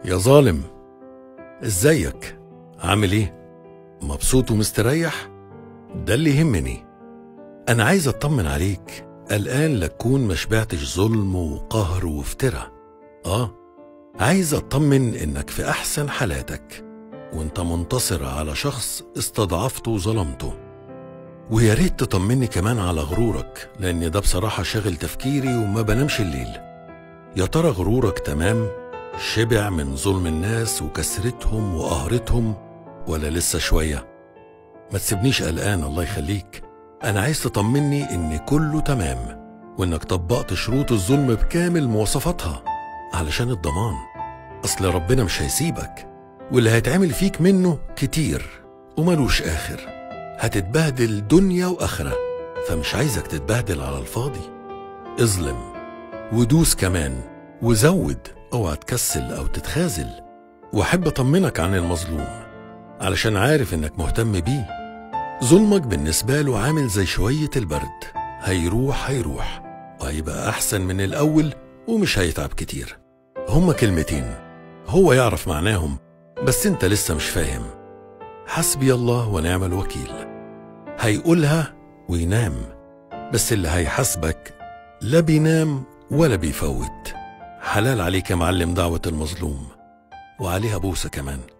يا ظالم ازيك عامل ايه مبسوط ومستريح ده اللي يهمني انا عايز اطمن عليك قلقان لا تكون ما شبعتش ظلم وقهر وافتراء اه عايز اطمن انك في احسن حالاتك وانت منتصر على شخص استضعفته وظلمته ويا ريت تطمني كمان على غرورك لان ده بصراحه شاغل تفكيري وما بنامش الليل يا ترى غرورك تمام شبع من ظلم الناس وكسرتهم وقهرتهم ولا لسه شويه ما تسيبنيش قلقان الله يخليك انا عايز تطمني ان كله تمام وانك طبقت شروط الظلم بكامل مواصفاتها علشان الضمان اصل ربنا مش هيسيبك واللي هيتعمل فيك منه كتير وملوش اخر هتتبهدل دنيا واخره فمش عايزك تتبهدل على الفاضي اظلم ودوس كمان وزود اوعى تكسل او تتخاذل واحب اطمنك عن المظلوم علشان عارف انك مهتم بيه ظلمك بالنسبة له عامل زي شوية البرد هيروح هيروح وهيبقى أحسن من الأول ومش هيتعب كتير هما كلمتين هو يعرف معناهم بس انت لسه مش فاهم حسبي الله ونعم الوكيل هيقولها وينام بس اللي هيحاسبك لا بينام ولا بيفوت حلال عليك يا معلم دعوة المظلوم وعليها بوسة كمان